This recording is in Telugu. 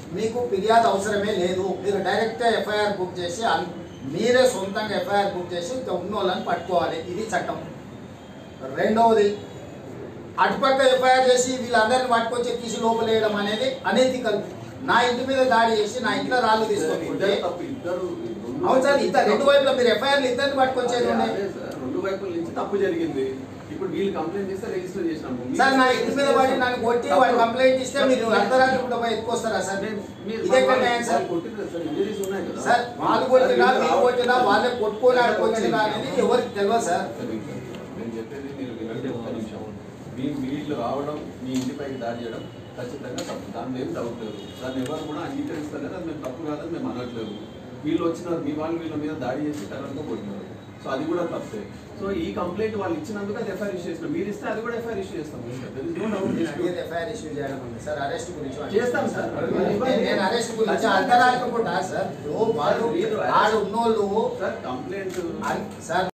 మీకు ఫిర్యాదు అవసరమే లేదు మీరు డైరెక్ట్గా ఎఫ్ఐఆర్ బుక్ చేసి అన్- మీరే సొంతంగా ఎఫ్ఐఆర్ బుక్ చేసి ఉన్న వాళ్ళని పట్టుకోవాలి ఇది చట్టం రెండవది అటుపక్క ఎఫ్ఐఆర్ చేసి వీళ్ళందరిని పట్టుకొచ్చి తీసి లోపలేయడం అనేది అనైతికల్ నా ఇంటి మీద దాడి చేసి నా ఇంట్లో రాళ్ళు తీసుకొని ఇద్దరు తప్పు ఇద్దరు అవును సార్ ఇద్దరు రెండు వైపులా మీరు ఎఫ్ఐఆర్లు ఇద్దరిని పట్టుకొచ్చేది ఉన్నాయి అదే సార్, రెండు వైపుల నుంచి తప్పు జరిగింది ఇప్పుడు వీళ్ళు కంప్లైంట్ చేస్తే రిజిస్టర్ చేసినాము సార్ నా ఇంటి మీద పడి నన్ను కొట్టి వాడు కంప్లైంట్ ఇస్తే మీరు అర్ధరాత్రి పూట పోయి ఎత్తుకొస్తారా సార్ మీరు ఇదే ఎక్కడ న్యాయం సార్ వాళ్ళు కొట్టిండ్రు కదా సార్ ఇంజరీస్ ఉన్నాయి కదా సార్ వాళ్ళు కొట్టినా వీళ్ళు మీరు కొట్టినా వాళ్ళే కొట్టుకొని ఆడుకొచ్చినా అనేది ఎవరికి తెలియదు సార్ సార్, ఇంకా నేను చెప్పేది మీరు వినండి ఒక్క నిమిషం మీ వీళ్ళు రావడం మీ ఇంటిపైకి దాడి చేయడం ఖచ్చితంగా తప్పు దాన్ని ఏం డౌట్ లేదు దాన్ని ఎవరు కూడా అంగీకరిస్తారు కదా అది మేము తప్పు కాదని మేము అనట్లేదు వీళ్ళు వచ్చినారు మీ వాళ్ళు వీళ్ళ మీద దాడి చేసి కరెంట్గా కొట్టినారు సో అది కూడా తప్పే సో ఈ కంప్లైంట్ వాళ్ళు ఇచ్చినందుకు అది ఎఫ్ఐఆర్ ఇష్యూ చేస్తాం మీరు ఇస్తే అది కూడా ఎఫ్ఐఆర్ ఇష్యూ చేస్తాం There is no doubt in it. FIR issue చేయడం ఉంది సార్ అరెస్ట్ గురించి వాడు. చేస్తాం సార్. నేను- నేను అరెస్ట్ గురించి అర్ధరాత్రి పూట సార్ ఇప్పుడు వాళ్ళు మీరు వాడు ఉన్నోళ్ళు సార్ కంప్లైంట్ అన్- సార్